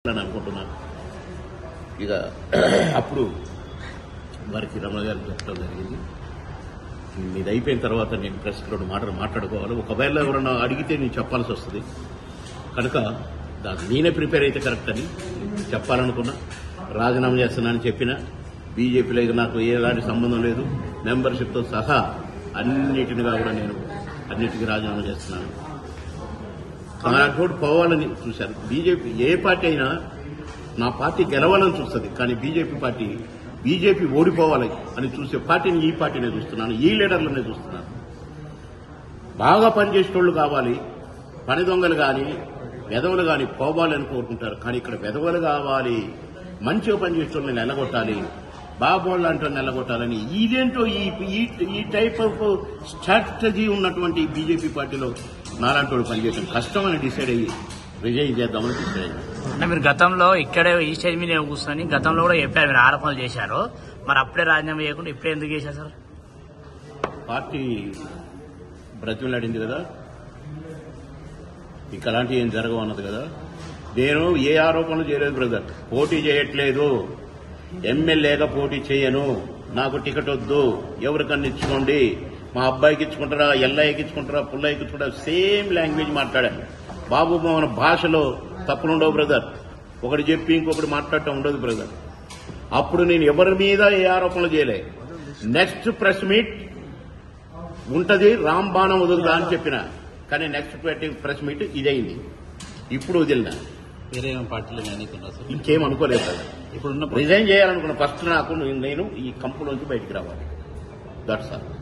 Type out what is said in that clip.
అని అనుకుంటున్నాను ఇక అప్పుడు వారికి రమణ గారు చెప్పడం జరిగింది ఇది అయిపోయిన తర్వాత నేను ప్రెస్ రెండు మాటలు మాట్లాడుకోవాలి ఒకవేళ ఎవరన్నా అడిగితే నేను చెప్పాల్సి వస్తుంది కనుక దాన్ని నేనే ప్రిపేర్ అయితే కరెక్ట్ అని చెప్పాలనుకున్నా రాజీనామా చేస్తున్నానని చెప్పిన బీజేపీలో ఇక నాకు ఎలాంటి సంబంధం లేదు మెంబర్షిప్తో సహా అన్నిటినిగా కూడా నేను అన్నిటికీ రాజీనామా చేస్తున్నాను నాటోడు పోవాలని చూశాను బీజేపీ ఏ పార్టీ అయినా నా పార్టీ గెలవాలని చూస్తుంది కానీ బీజేపీ పార్టీ బీజేపీ ఓడిపోవాలి అని చూసే పార్టీని ఈ పార్టీనే చూస్తున్నాను ఈ లీడర్లనే చూస్తున్నాను బాగా పనిచేసేటోళ్ళు కావాలి పని దొంగలు కానీ వెధవలు కానీ పోవాలని కోరుకుంటారు కానీ ఇక్కడ వెధవలు కావాలి మంచిగా పనిచేసేటోళ్ళని నిలగొట్టాలి బాబోళ్ళు లాంటి నిలగొట్టాలని ఇదేంటో ఈ ఈ- ఈ టైప్ ఆఫ్ స్ట్రాటజీ ఉన్నటువంటి బీజేపీ పార్టీలో నాలాంటి పనిచేయడం కష్టం అని డిసైడ్ అయ్యి రిజైన్ చేద్దామని డిసైడ్ అయ్యాను అంటే మీరు గతంలో ఇక్కడే ఈ స్టేజ్ మీద కూర్చొని గతంలో కూడా చెప్పారు మీరు ఆరోపణలు చేశారు మరి అప్పుడే రాజీనామా చేయకుండా ఇప్పుడే ఎందుకు చేశారు సార్ పార్టీ బ్రతిమలాడింది కదా ఇంకా అలాంటివి ఏం జరగవు అన్నది కదా నేను ఏ ఆరోపణలు చేయలేదు బ్రదర్ పోటీ చేయట్లేదు ఎమ్మెల్యేగా పోటీ చేయను నాకు టికెట్ వద్దు ఎవరికన్నా ఇచ్చుకోండి మా అబ్బాయికి ఇచ్చుకుంటారా ఎల్లయ్యకి ఇచ్చుకుంటారా పుల్లయ్యకి ఇచ్చుకుంటారా సేమ్ లాంగ్వేజ్ మాట్లాడాను బాబు మన భాషలో తప్పులుండవు బ్రదర్ ఒకటి చెప్పి ఇంకొకటి మాట్లాడటం ఉండదు బ్రదర్ అప్పుడు నేను ఎవరి మీద ఏ ఆరోపణలు చేయలే నెక్స్ట్ ప్రెస్ మీట్ ఉంటది రామ్ బాణం వదులుదా అని చెప్పిన కానీ నెక్స్ట్ ప్రెస్ మీట్ ఇదైంది ఇప్పుడు వదిలిన వేరే ఏమైనా పార్టీలు ఎన్నికలు సార్ ఇంకేం అనుకోలేదు కదా ఇప్పుడున్న రిజైన్ చేయాలనుకున్న ఫస్ట్ నాకు నేను ఈ కంపు నుంచి బయటికి రావాలి దట్స్ ఆల్